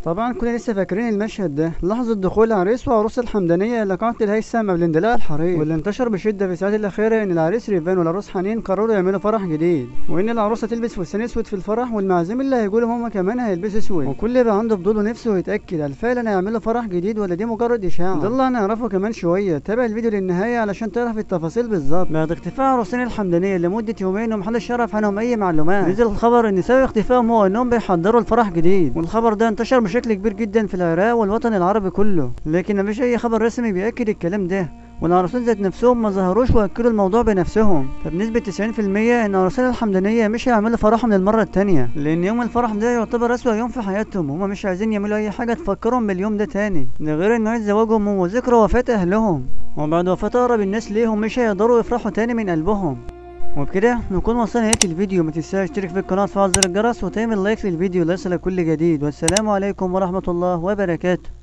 طبعا كنا لسه فاكرين المشهد ده لحظة دخول العريس وعروس الحمدانية لقاعة الهيثم قبل اندلاع الحريق واللي انتشر بشدة في الساعات الأخيرة إن العريس ريفان والعروس حنين قرروا يعملوا فرح جديد وإن العروسة تلبس فستان أسود في الفرح والمعازيم اللي هيقولوا هما كمان هيلبسوا أسود وكل يبقى عنده فضول ونفسه يتأكد هل فعلا هيعملوا فرح جديد ولا دي مجرد إشاعة ده اللي هنعرفه كمان شوية تابع الفيديو للنهاية علشان تعرف التفاصيل بالظبط بعد اختفاء عروسين الحمدانية لمدة يومين ومحدش يعرف عنهم أي معلومات نزل الخبر إن سبب اختفائهم هو إنهم بيحضروا الفرح جديد والخبر ده انتشر بشكل كبير جدا في العراق والوطن العربي كله لكن مفيش اي خبر رسمي بيأكد الكلام ده والعروسين ذات نفسهم ما ظهروش واكدوا الموضوع بنفسهم فبنسبة 90% ان عروسين الحمدانية مش هيعملوا فرحهم للمرة التانية لان يوم الفرح ده يعتبر اسوأ يوم في حياتهم هما مش عايزين يعملوا اي حاجة تفكرهم باليوم ده تاني ده غير ان عيد زواجهم هو ذكرى وفاة اهلهم وبعد وفاة اقرب الناس ليهم مش هيقدروا يفرحوا تاني من قلبهم وبكده نكون وصلنا لنهاية الفيديو ما تنساش تشترك في القناة وتفعل زر الجرس وتعمل لايك للفيديو ليصلك كل جديد والسلام عليكم ورحمة الله وبركاته